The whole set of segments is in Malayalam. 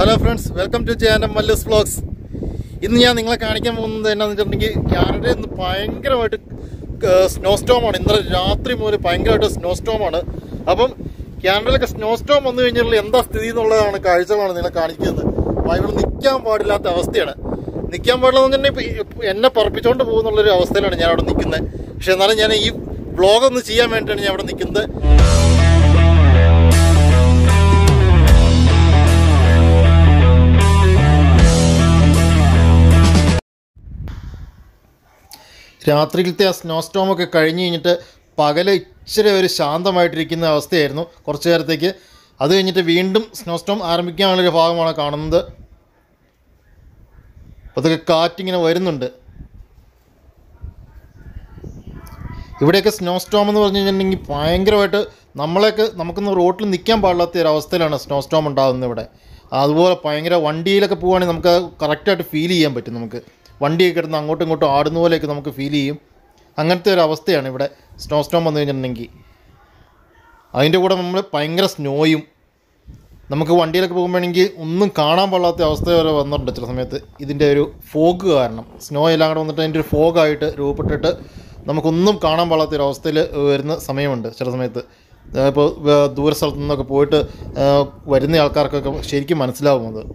ഹലോ ഫ്രണ്ട്സ് വെൽക്കം ടു ചേനം മല്ലൂസ് വ്ളോഗ്സ് ഇന്ന് ഞാൻ നിങ്ങളെ കാണിക്കാൻ പോകുന്നത് എന്നാന്ന് വെച്ചിട്ടുണ്ടെങ്കിൽ കാനഡയിൽ നിന്ന് ഭയങ്കരമായിട്ട് സ്നോ സ്റ്റോമാണ് ഇന്നലെ രാത്രി മുതൽ ഭയങ്കരമായിട്ട് സ്നോ സ്റ്റോമാണ് അപ്പം കാനഡയിലൊക്കെ സ്നോ സ്റ്റോം വന്നു കഴിഞ്ഞാൽ എന്താ സ്ഥിതി എന്നുള്ളതാണ് കാഴ്ചകളാണ് നിങ്ങളെ കാണിക്കുന്നത് അപ്പോൾ ഇവിടെ നിൽക്കാൻ പാടില്ലാത്ത അവസ്ഥയാണ് നിൽക്കാൻ പാടില്ലെന്ന് വെച്ചിട്ടുണ്ടെങ്കിൽ ഇപ്പൊ എന്നെ പറപ്പിച്ചുകൊണ്ട് പോകുന്നുള്ളൊരു അവസ്ഥയിലാണ് ഞാൻ അവിടെ നിൽക്കുന്നത് പക്ഷെ എന്നാലും ഞാൻ ഈ വ്ളോഗ് ഒന്ന് ചെയ്യാൻ വേണ്ടിയിട്ടാണ് ഞാൻ അവിടെ നിൽക്കുന്നത് രാത്രിയിലത്തെ ആ സ്നോ സ്റ്റോമൊക്കെ കഴിഞ്ഞ് കഴിഞ്ഞിട്ട് പകല് ഇച്ചിരി ഒരു ശാന്തമായിട്ടിരിക്കുന്ന അവസ്ഥയായിരുന്നു കുറച്ച് നേരത്തേക്ക് അത് കഴിഞ്ഞിട്ട് വീണ്ടും സ്നോ സ്റ്റോം ആരംഭിക്കാനുള്ളൊരു ഭാഗമാണ് കാണുന്നത് അപ്പോൾ അതൊക്കെ കാറ്റിങ്ങനെ വരുന്നുണ്ട് ഇവിടെയൊക്കെ സ്നോ സ്റ്റോം എന്ന് പറഞ്ഞു കഴിഞ്ഞിട്ടുണ്ടെങ്കിൽ ഭയങ്കരമായിട്ട് നമ്മളെയൊക്കെ നമുക്കൊന്ന് റോട്ടിൽ നിൽക്കാൻ പാടില്ലാത്ത ഒരു അവസ്ഥയിലാണ് സ്നോ സ്റ്റോം ഉണ്ടാകുന്നത് ഇവിടെ അതുപോലെ ഭയങ്കര വണ്ടിയിലൊക്കെ പോവുകയാണെങ്കിൽ നമുക്ക് കറക്റ്റായിട്ട് ഫീൽ ചെയ്യാൻ പറ്റും നമുക്ക് വണ്ടിയൊക്കെ കിടന്ന് അങ്ങോട്ടും ഇങ്ങോട്ടും ആടുന്ന പോലെയൊക്കെ നമുക്ക് ഫീൽ ചെയ്യും അങ്ങനത്തെ ഒരു അവസ്ഥയാണ് ഇവിടെ സ്നോ സ്റ്റോം വന്നു കഴിഞ്ഞിട്ടുണ്ടെങ്കിൽ അതിൻ്റെ കൂടെ നമ്മൾ ഭയങ്കര സ്നോയും നമുക്ക് വണ്ടിയിലൊക്കെ പോകുമ്പോഴെങ്കിൽ ഒന്നും കാണാൻ പാടാത്ത അവസ്ഥ വരെ വന്നിട്ടുണ്ട് ചില സമയത്ത് ഇതിൻ്റെ ഒരു ഫോഗ് കാരണം സ്നോ എല്ലാം കൂടെ വന്നിട്ട് അതിൻ്റെ ഒരു ഫോഗായിട്ട് രൂപപ്പെട്ടിട്ട് നമുക്കൊന്നും കാണാൻ പാടാത്ത ഒരു അവസ്ഥയിൽ വരുന്ന സമയമുണ്ട് ചില സമയത്ത് ഇപ്പോൾ ദൂര സ്ഥലത്തു നിന്നൊക്കെ പോയിട്ട് ആ, വരുന്ന ആൾക്കാർക്കൊക്കെ ശരിക്കും മനസ്സിലാവും അത്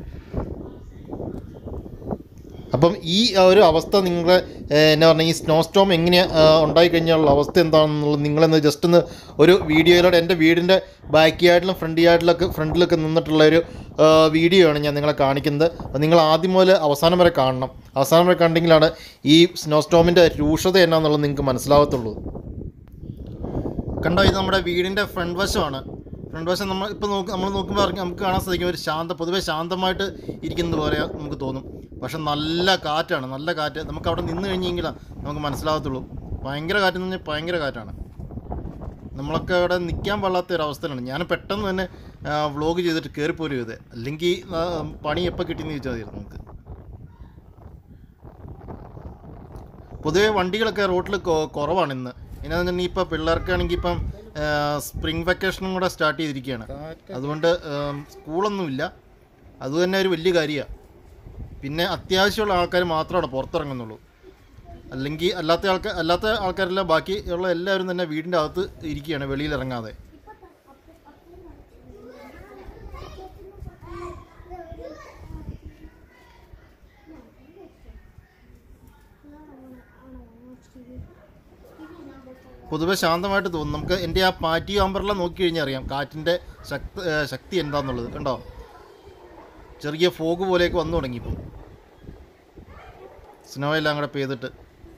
അപ്പം ഈ ഒരു അവസ്ഥ നിങ്ങളെ ഏഹ്, എന്നാ പറഞ്ഞാൽ ഈ സ്നോ സ്റ്റോം എങ്ങനെ ഉണ്ടായിക്കഴിഞ്ഞാലുള്ള അവസ്ഥ എന്താണെന്നുള്ളത് നിങ്ങളെന്ന് ജസ്റ്റ് ഒന്ന് ഒരു വീഡിയോയിലൂടെ എൻ്റെ വീടിൻ്റെ ബാക്ക് യാർഡിലും ഫ്രണ്ട് യാർഡിലൊക്കെ ഫ്രണ്ടിലൊക്കെ നിന്നിട്ടുള്ള ഒരു വീഡിയോ ആണ് ഞാൻ നിങ്ങളെ കാണിക്കുന്നത് അപ്പോൾ നിങ്ങൾ ആദ്യം മുതൽ അവസാനം വരെ കാണണം അവസാനം വരെ കണ്ടെങ്കിലാണ് ഈ സ്നോ സ്റ്റോമിൻ്റെ രൂക്ഷത എന്നാന്നുള്ളത് നിങ്ങൾക്ക് മനസ്സിലാവത്തുള്ളൂ കണ്ടോ ഇത് നമ്മുടെ വീടിൻ്റെ ഫ്രണ്ട് വശമാണ് ഫ്രണ്ട് വശം നമ്മൾ ഇപ്പോൾ നോക്ക് നമ്മൾ നോക്കുമ്പോൾ അറിയാം- നമുക്ക് കാണാൻ സാധിക്കും ഒരു ശാന്ത പൊതുവെ ശാന്തമായിട്ട് ഇരിക്കുന്നത് പോലെ നമുക്ക് തോന്നും പക്ഷെ നല്ല കാറ്റാണ് നല്ല കാറ്റ് നമുക്ക് അവിടെ നിന്ന് കഴിഞ്ഞെങ്കിലാണ് നമുക്ക് മനസ്സിലാകത്തുള്ളൂ ഭയങ്കര കാറ്റെന്ന് പറഞ്ഞാൽ ഭയങ്കര കാറ്റാണ് നമ്മളൊക്കെ അവിടെ നിൽക്കാൻ പാടാത്ത ഒരു അവസ്ഥയിലാണ് ഞാൻ പെട്ടെന്ന് തന്നെ വ്ളോഗ് ചെയ്തിട്ട് കയറിപ്പോരും ഇത് അല്ലെങ്കിൽ ആ, പണി എപ്പോൾ കിട്ടിയെന്ന് ചോദിച്ചാൽ മതിയായിരുന്നു നമുക്ക് പൊതുവെ വണ്ടികളൊക്കെ റോട്ടിൽ കുറവാണ് ഇന്ന് എന്നാന്ന് വെച്ചിട്ടുണ്ടെങ്കിൽ ഇപ്പോൾ പിള്ളേർക്കാണെങ്കിൽ ഇപ്പം സ്പ്രിംഗ് വെക്കേഷനും കൂടെ സ്റ്റാർട്ട് ചെയ്തിരിക്കുകയാണ് അതുകൊണ്ട് ആം, സ്കൂളൊന്നുമില്ല അതുതന്നെ ഒരു വലിയ കാര്യമാണ് പിന്നെ അത്യാവശ്യമുള്ള ആൾക്കാർ മാത്രമാണ് പുറത്തിറങ്ങുന്നുള്ളൂ അല്ലെങ്കിൽ അല്ലാത്ത ആൾക്കാർ അല്ലാത്ത ആൾക്കാരെല്ലാം ബാക്കി ഉള്ള എല്ലാവരും തന്നെ വീടിൻ്റെ അകത്ത് ഇരിക്കുകയാണ് വെളിയിൽ ഇറങ്ങാതെ പൊതുവെ ശാന്തമായിട്ട് തോന്നും നമുക്ക് എൻ്റെ ആ പാറ്റി ആമ്പറെല്ലാം നോക്കി കഴിഞ്ഞാൽ അറിയാം കാറ്റിൻ്റെ ശക്തി ഏ, ശക്തി എന്താണെന്നുള്ളത് കണ്ടോ ചെറിയ ഫോഗ് പോലെയൊക്കെ വന്നു തുടങ്ങിയിപ്പം സ്നോ എല്ലാം കൂടെ പെയ്തിട്ട്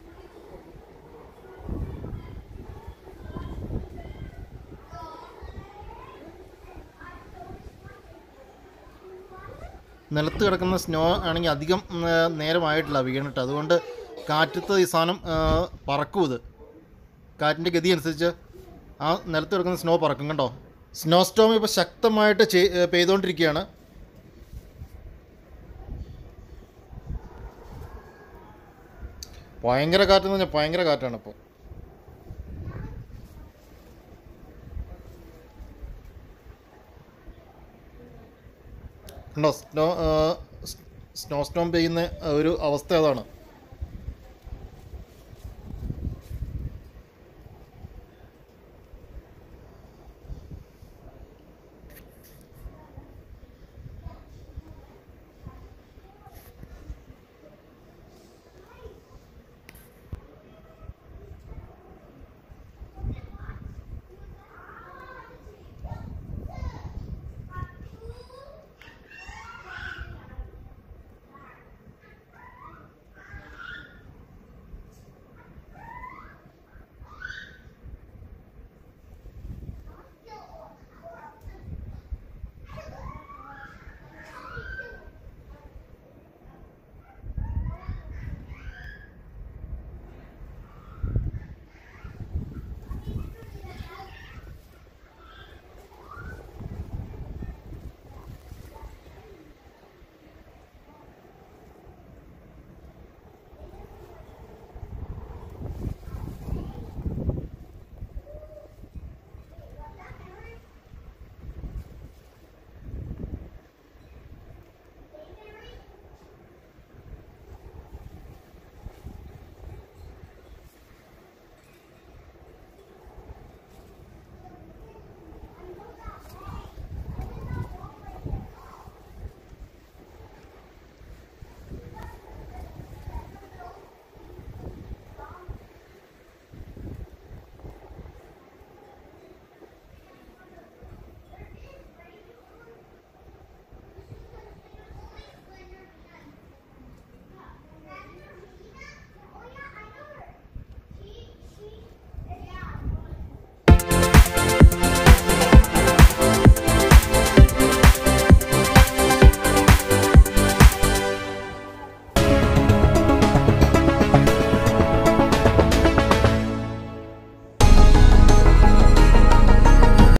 നിലത്ത് കിടക്കുന്ന സ്നോ ആണെങ്കിൽ അധികം ഉം, ഏ, നേരമായിട്ടില്ല വീണിട്ട് അതുകൊണ്ട് കാറ്റത്ത് ഈ സാധനം ഏ, പറക്കും ഇത് കാറ്റിൻ്റെ ഗതി അനുസരിച്ച് ആ നിലത്ത് കിടക്കുന്ന സ്നോ പറക്കും കണ്ടോ സ്നോ സ്റ്റോം ഇപ്പോൾ ശക്തമായിട്ട് ചെയ്- ഏ, പെയ്തുകൊണ്ടിരിക്കുകയാണ് ഭയങ്കര കാറ്റെന്ന് പറഞ്ഞാൽ ഭയങ്കര കാറ്റാണ് ഇപ്പോൾ കണ്ടോ സ്നോ സ്നോ സ്റ്റോം പെയ്യുന്ന ഒരു അവസ്ഥ അതാണ്